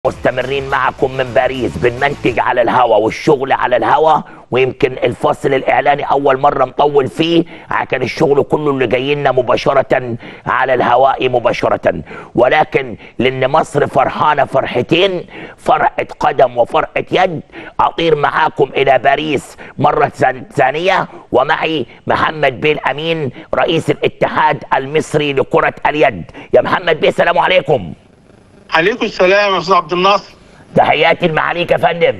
مستمرين معكم من باريس بنمنتج على الهوا والشغل على الهوا ويمكن الفصل الاعلاني اول مره نطول فيه كان الشغل كله اللي جاي لنا مباشره على الهواء مباشره ولكن لان مصر فرحانه فرحتين فرحه قدم وفرحه يد اطير معاكم الى باريس مره ثانيه ومعي محمد بن امين رئيس الاتحاد المصري لكره اليد يا محمد بيه السلام عليكم عليكم السلام يا استاذ عبد الناصر تحياتي المعاليك يا فندم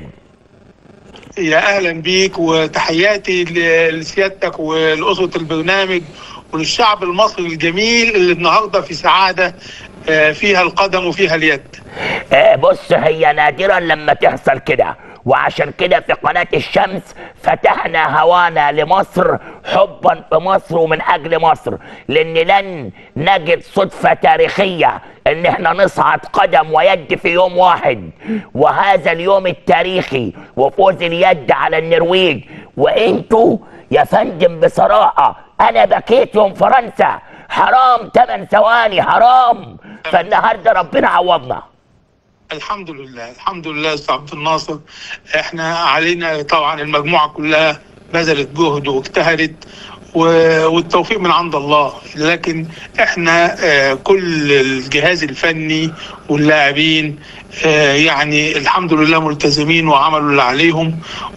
يا اهلا بيك وتحياتي ل- لسيادتك ولاسره البرنامج وللشعب المصري الجميل اللي النهارده في سعاده آه، فيها القدم وفيها اليد آه، بص هي نادرا لما تحصل كده وعشان كده في قناة الشمس فتحنا هوانا لمصر حبا في مصر ومن أجل مصر لأن لن نجد صدفة تاريخية إن احنا نصعد قدم ويد في يوم واحد وهذا اليوم التاريخي وفوز اليد على النرويج وانتوا يا فندم بصراحة أنا بكيت يوم فرنسا حرام 8 ثواني حرام فالنهارده ربنا عوضنا الحمد لله الحمد لله يا استاذ عبد الناصر احنا علينا طبعا المجموعه كلها بذلت جهد واجتهدت و- والتوفيق من عند الله لكن احنا آه، كل الجهاز الفني واللاعبين آه، يعني الحمد لله ملتزمين وعملوا اللي عليهم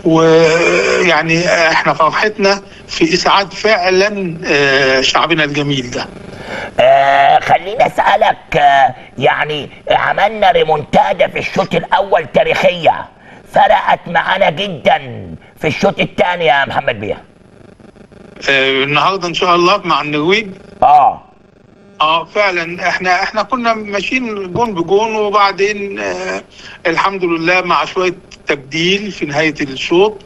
ويعني احنا فرحتنا في اسعاد فعلا آه، شعبنا الجميل ده آه خليني اسالك آه يعني عملنا ريمونتادا في الشوط الاول تاريخيه فرقت معانا جدا في الشوط الثاني يا محمد بيه آه، النهارده ان شاء الله مع النرويج اه اه فعلا احنا احنا كنا ماشيين جون بجون وبعدين آه الحمد لله مع شويه تبديل في نهايه الشوط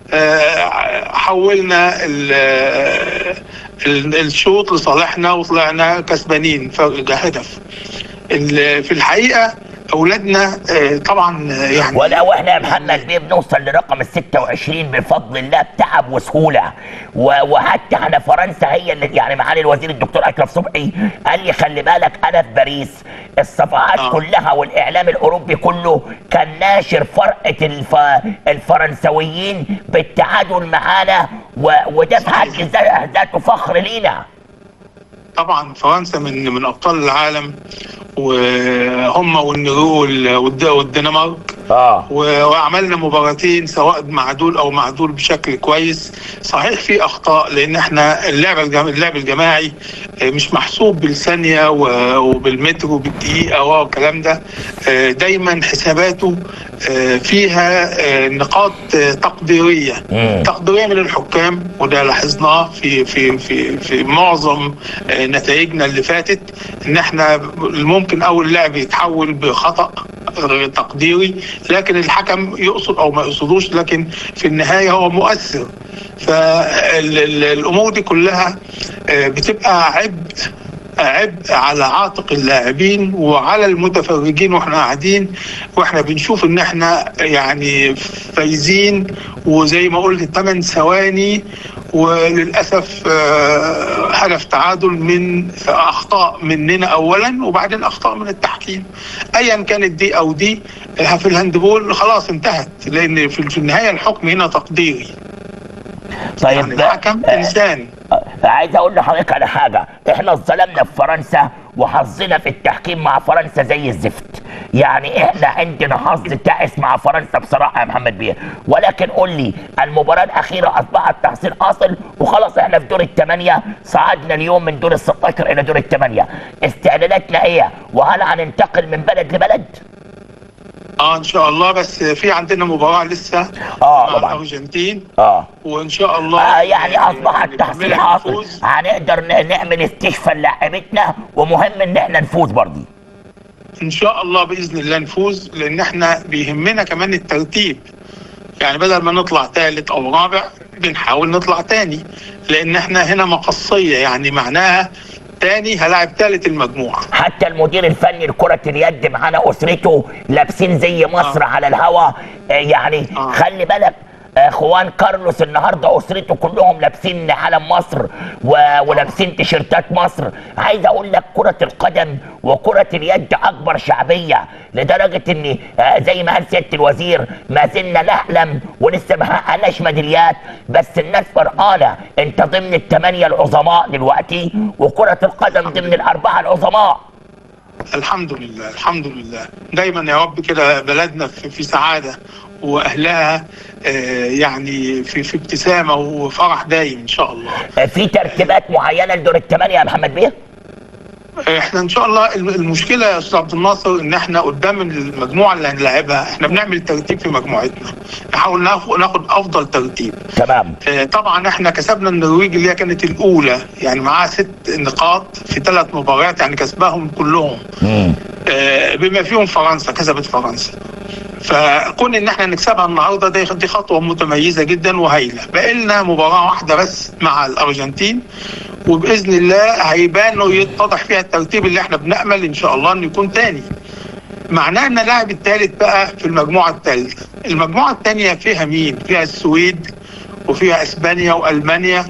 آه حولنا ال- آه، ال- الشوط لصالحنا وطلعنا كسبانين فرق هدف ال- في الحقيقه اولادنا آه طبعا آه، يعني ولو احنا يا محمد بيه بنوصل لرقم ال 26 بفضل الله بتعب وسهوله و- وحتى احنا فرنسا هي اللي يعني معالي الوزير الدكتور اشرف صبحي قال لي خلي بالك انا في باريس الصفحات آه. كلها والاعلام الاوروبي كله كان ناشر فرقه الف... الفرنسويين بالتعادل معانا و... وده في حد ذا- ذاته فخر لينا طبعا فرنسا من من ابطال العالم وهم والنرويج والد- والدنمارك اه و- وعملنا مباراتين سواء مع دول او مع دول بشكل كويس صحيح في اخطاء لان احنا اللعب الجم... اللعب الجماعي آه، مش محسوب بالثانيه و- وبالمتر وبالدقيقه والكلام ده آه، دايما حساباته آه، فيها آه، نقاط آه، تقديريه مم. تقديريه من الحكام وده لاحظناه في في في في معظم آه، نتائجنا اللي فاتت ان احنا ممكن اول لاعب يتحول بخطا غير تقديري لكن الحكم يقصد او ما يقصدوش لكن في النهايه هو مؤثر فالامور دي كلها آه، بتبقى عبء عبء على عاتق اللاعبين وعلى المتفرجين واحنا قاعدين واحنا بنشوف ان احنا يعني فايزين وزي ما قلت 8 ثواني وللاسف آه، هدف تعادل من اخطاء مننا اولا وبعدين اخطاء من التحكيم ايا كانت دي او دي آه، في الهاندبول خلاص انتهت لان في في النهايه الحكم هنا تقديري يعني طيب الحكم آه، انسان عايز اقول لحضرتك على حاجه احنا اتظلمنا في فرنسا وحظنا في التحكيم مع فرنسا زي الزفت يعني احنا عندنا حظ تعس مع فرنسا بصراحه يا محمد بيه ولكن قول لي المباراه الاخيره اصبحت تحصيل حاصل وخلاص احنا في دور الثمانيه صعدنا اليوم من دور ال 16 الى دور الثمانيه استعداداتنا ايه وهل هننتقل من بلد لبلد اه ان شاء الله بس في عندنا مباراه لسه آه، مع طبعاً. الارجنتين اه وان شاء الله آه يعني اصبحت نكمل تحصيل حاصل الفوز. هنقدر ن- نعمل استشفاء للاعبتنا ومهم ان احنا نفوز برضه ان شاء الله باذن الله نفوز لان احنا بيهمنا كمان الترتيب يعني بدل ما نطلع ثالث او رابع بنحاول نطلع تاني لان احنا هنا مقصيه يعني معناها تاني هلاعب ثالث المجموعه حتى المدير الفني لكرة اليد معانا أسرته لابسين زي مصر آه. على الهوا آه، يعني آه. خلي بالك آه، خوان كارلوس النهارده اسرته كلهم لابسين علم مصر و... ولابسين تيشيرتات مصر عايز اقول لك كره القدم وكره اليد اكبر شعبيه لدرجه ان آه، زي ما قال سياده الوزير ما زلنا نحلم ولسه ما حققناش ميداليات بس الناس فرحانه انت ضمن الثمانيه العظماء دلوقتي وكره القدم ضمن الاربعه العظماء الحمد لله الحمد لله دايما يا رب كده بلدنا في, في سعاده واهلها آه، يعني في في ابتسامه وفرح دايم ان شاء الله آه، في ترتيبات معينه لدور الثمانيه يا محمد بيه احنا ان شاء الله الم- المشكله يا استاذ عبد الناصر ان احنا قدام المجموعه اللي هنلاعبها احنا بنعمل ترتيب في مجموعتنا نحاول ناخد ناخد افضل ترتيب تمام آه، طبعا احنا كسبنا النرويج اللي هي كانت الاولى يعني معاها ست نقاط في ثلاث مباريات يعني كسبهم كلهم مم. آه، بما فيهم فرنسا كسبت فرنسا فكون ان احنا نكسبها النهارده دي دي خطوه متميزه جدا وهايله بقى لنا مباراه واحده بس مع الارجنتين وباذن الله هيبان ويتضح فيها الترتيب اللي احنا بنامل ان شاء الله انه يكون تاني معناه ان اللاعب الثالث بقى في المجموعه الثالثه المجموعه الثانيه فيها مين فيها السويد وفيها اسبانيا والمانيا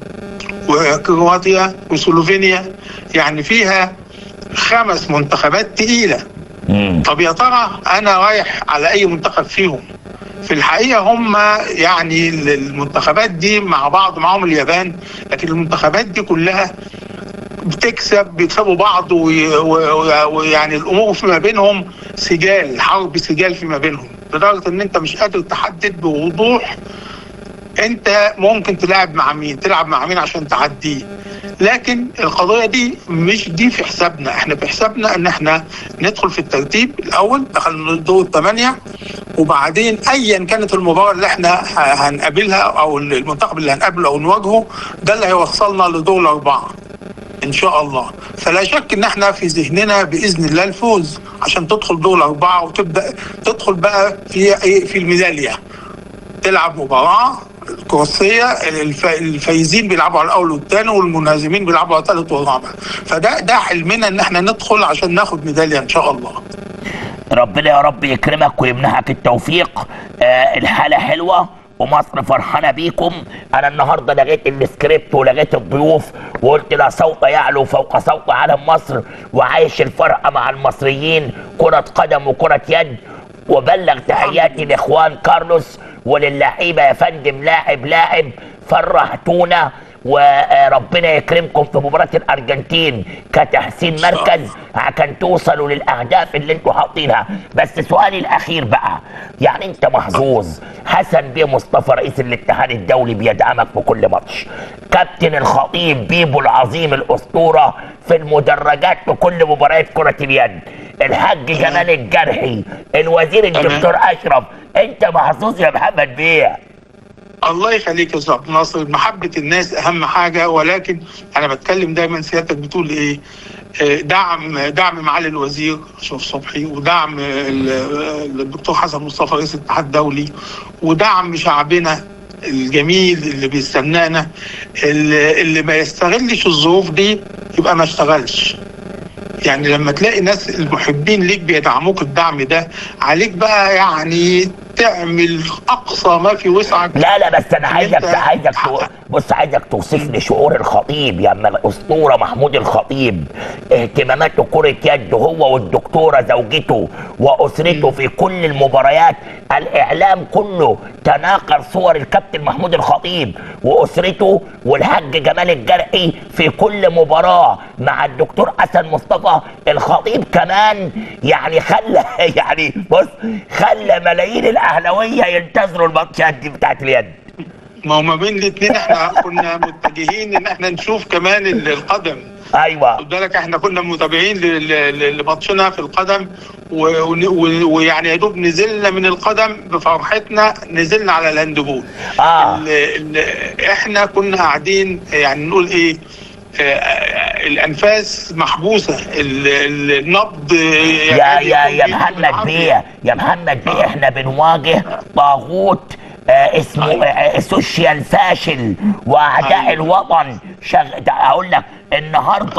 وكرواتيا وسلوفينيا يعني فيها خمس منتخبات تقيله مم. طب يا ترى انا رايح على اي منتخب فيهم في الحقيقه هم يعني المنتخبات دي مع بعض معاهم اليابان لكن المنتخبات دي كلها بتكسب بيكسبوا بعض وي- و- ويعني الامور فيما بينهم سجال حرب سجال فيما بينهم لدرجه ان انت مش قادر تحدد بوضوح انت ممكن تلعب مع مين تلعب مع مين عشان تعديه لكن القضية دي مش دي في حسابنا احنا في حسابنا ان احنا ندخل في الترتيب الاول دخلنا دور الثمانية وبعدين ايا كانت المباراة اللي احنا ه- هنقابلها او المنتخب اللي هنقابله او نواجهه ده اللي هيوصلنا لدور الاربعة ان شاء الله فلا شك ان احنا في ذهننا باذن الله الفوز عشان تدخل دور الاربعة وتبدا تدخل بقى في ايه في الميدالية تلعب مباراة كروسية الف... الفايزين بيلعبوا على الأول والثاني والمنهزمين بيلعبوا على الثالث والرابع فده ده حلمنا إن احنا ندخل عشان ناخد ميدالية إن شاء الله ربنا يا رب يكرمك ويمنحك التوفيق آه الحالة حلوة ومصر فرحانة بيكم أنا النهاردة لغيت السكريبت ولغيت الضيوف وقلت لا صوت يعلو فوق صوت علم مصر وعايش الفرحة مع المصريين كرة قدم وكرة يد وبلغ تحياتي لاخوان كارلوس وللعيبه يا فندم لاعب لاعب فرحتونا وربنا يكرمكم في مباراه الارجنتين كتحسين مركز عشان توصلوا للاهداف اللي انتوا حاطينها بس سؤالي الاخير بقى يعني انت محظوظ حسن بيه مصطفى رئيس الاتحاد الدولي بيدعمك في كل ماتش كابتن الخطيب بيبو العظيم الاسطوره في المدرجات في كل مباريات كره اليد الحاج جمال الجرحي الوزير الدكتور اشرف انت محظوظ يا محمد بيه الله يخليك يا استاذ عبد الناصر محبة الناس أهم حاجة ولكن أنا بتكلم دايما سيادتك بتقول إيه آه، دعم دعم معالي الوزير اشرف صبحي ودعم ال- الدكتور حسن مصطفى رئيس الاتحاد الدولي ودعم شعبنا الجميل اللي بيستنانا اللي, اللي ما يستغلش الظروف دي يبقى ما اشتغلش يعني لما تلاقي ناس المحبين ليك بيدعموك الدعم ده عليك بقى يعني تعمل اقصى ما في وسعك لا لا بس انا عايزك أنت عايزك تو... تحقق. بص عايزك توصف لي شعور الخطيب يا اما الاسطوره محمود الخطيب اهتماماته كره يد هو والدكتوره زوجته واسرته في كل المباريات الاعلام كله تناقل صور الكابتن محمود الخطيب واسرته والحاج جمال الجرحي في كل مباراه مع الدكتور حسن مصطفى الخطيب كمان يعني خلى يعني بص خلى ملايين الاهلاويه ينتظروا الماتشات دي بتاعت اليد ما هو ما بين الاثنين احنا كنا متجهين ان احنا نشوف كمان ال- القدم ايوه خد بالك احنا كنا متابعين ل- ل- لماتشنا في القدم و- ون- و- ويعني يا دوب نزلنا من القدم بفرحتنا نزلنا على الهاندبول اه ال- ال- احنا كنا قاعدين يعني نقول ايه آه، آه، الانفاس محبوسه ال- ال- النبض يا يكاد يا يكون يا بيجي محمد بالعافية. بيه يا محمد بيه احنا بنواجه طاغوت آه اسمه آه سوشيال فاشل واعداء أيوة. الوطن شغ... ده اقول لك النهارده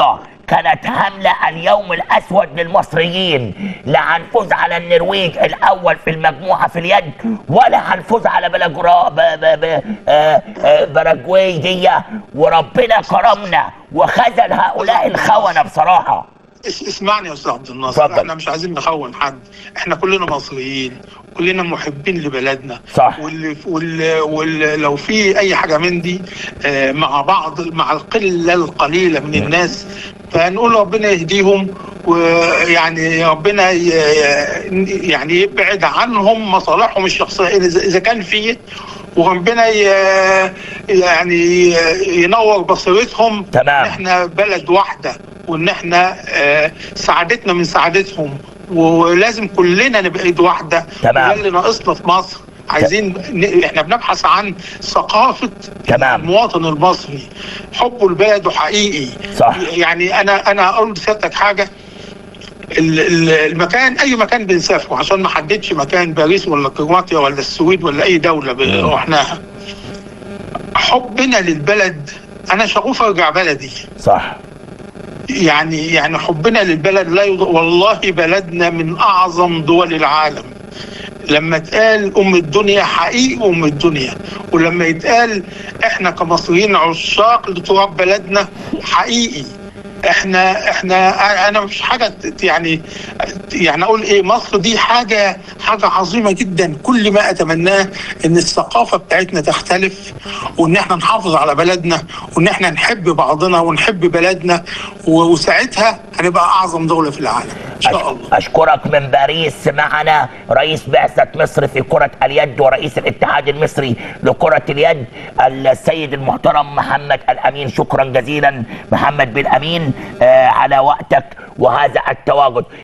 كانت حملة اليوم الأسود للمصريين لا هنفوز على النرويج الأول في المجموعة في اليد ولا هنفوز على بلاجرا ب- ب- ب- آه، آه، باراجواي دي وربنا كرمنا وخذل هؤلاء الخونة بصراحة اس- اسمعني يا استاذ عبد الناصر اتفضل. احنا مش عايزين نخون حد احنا كلنا مصريين كلنا محبين لبلدنا صح. واللي واللي واللي لو في اي حاجه من دي آه، مع بعض مع القله القليله من الناس فنقول ربنا يهديهم ويعني ربنا ي- يعني يبعد عنهم مصالحهم الشخصيه اذا إذا كان في وربنا ي- يعني ينور بصيرتهم تمام. إن احنا بلد واحده وان احنا آه، سعادتنا من سعادتهم ولازم كلنا نبقى ايد واحده تمام. وده اللي ناقصنا في مصر عايزين ن... احنا بنبحث عن ثقافه تمام. المواطن المصري حبه لبلده حقيقي صح. يعني انا انا اقول لسيادتك حاجه ال- ال- المكان اي مكان بنسافره عشان ما حددش مكان باريس ولا كرواتيا ولا السويد ولا اي دوله ب- مم. رحناها حبنا للبلد انا شغوف ارجع بلدي صح يعني يعني حبنا للبلد لا يض... والله بلدنا من اعظم دول العالم لما اتقال ام الدنيا حقيقي ام الدنيا ولما يتقال احنا كمصريين عشاق لتراب بلدنا حقيقي احنا احنا انا مش حاجه ت- يعني يعني اقول ايه مصر دي حاجه حاجه عظيمه جدا كل ما اتمناه ان الثقافه بتاعتنا تختلف وان احنا نحافظ على بلدنا وان احنا نحب بعضنا ونحب بلدنا و- وساعتها هنبقى اعظم دوله في العالم ان شاء الله أشكرك من باريس معنا رئيس بعثة مصر في كرة اليد ورئيس الاتحاد المصري لكرة اليد السيد المحترم محمد الأمين شكرا جزيلا محمد بن أمين آه، على وقتك وهذا التواجد